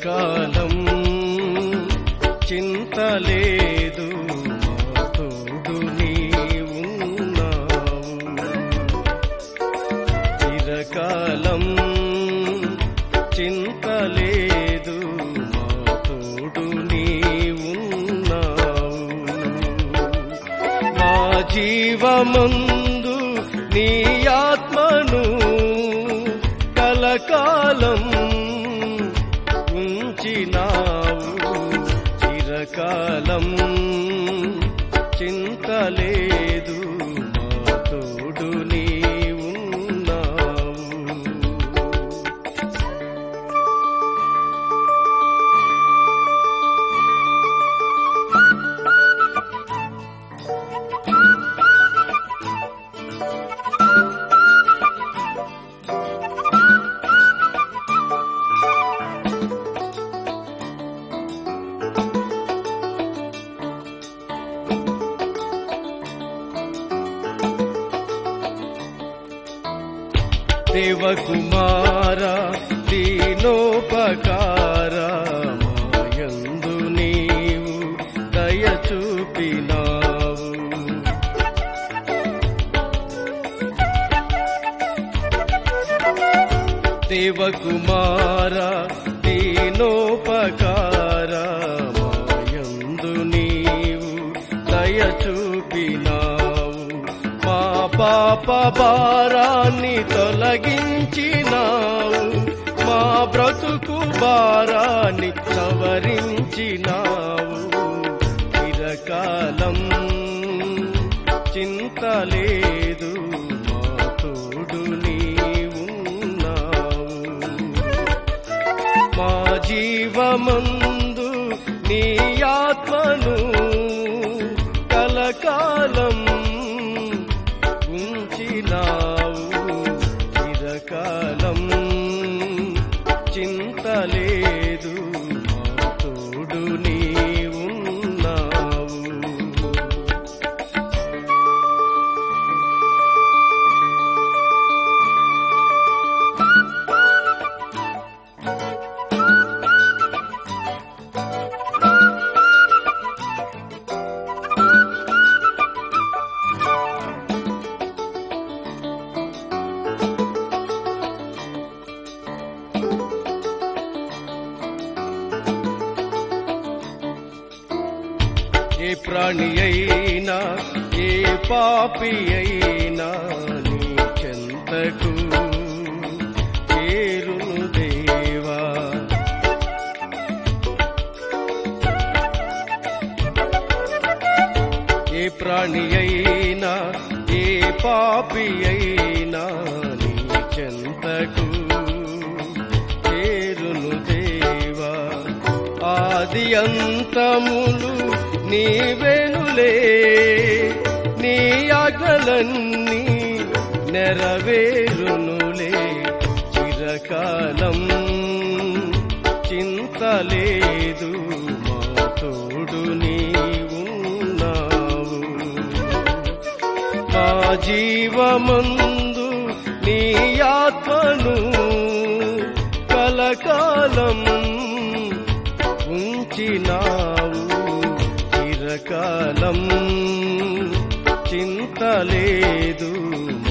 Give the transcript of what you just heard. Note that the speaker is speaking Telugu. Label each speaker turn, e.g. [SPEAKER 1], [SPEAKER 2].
[SPEAKER 1] చిరకాలం చింతలేదు మా తోడు నీవున్నావు చిరకాలం చింతలేదు మా తోడు నీవున్నావు మా జీవమందు నీ ఆత్మను కలకాలం ఉంచినావు చిరకాలం చింతలేదు మా తోడు నీవున్నావు దేవకుమార దీనోపకార మాయందు నీవు దయ చూపినావు దేవకుమార దీనోపకార మాయందు నీవు దయ చూపినావు మా పాప భారాన్ని తొలగించినావు మా బ్రతుకు భారాన్ని సవరించినావు చిరకాలం చింతలేదు మా తోడు నీవున్నావు మా జీవమందు నీ ఆత్మను కలకాలం ఉంచినావు చిరకాలం చింతలేదు మా తోడు నీవున్నావు ఏ ప్రాణి అయినా ఏ పాపి అయినా నీ చెంతకు చేరును దేవా ఏ ప్రాణి అయినా ఏ పాపి అయినా నీ చెంతకు చేరును దేవా ఆది అంతములు నీవెనులే నీ ఆజ్ఞలన్నీ నెరవేరునులే చిరకాలం చింతలేదు మా తోడు నీవున్నావు మా జీవమందు నీ ఆత్మను కలకాలం ఉంచినావు చిరకాలం చింతలేదు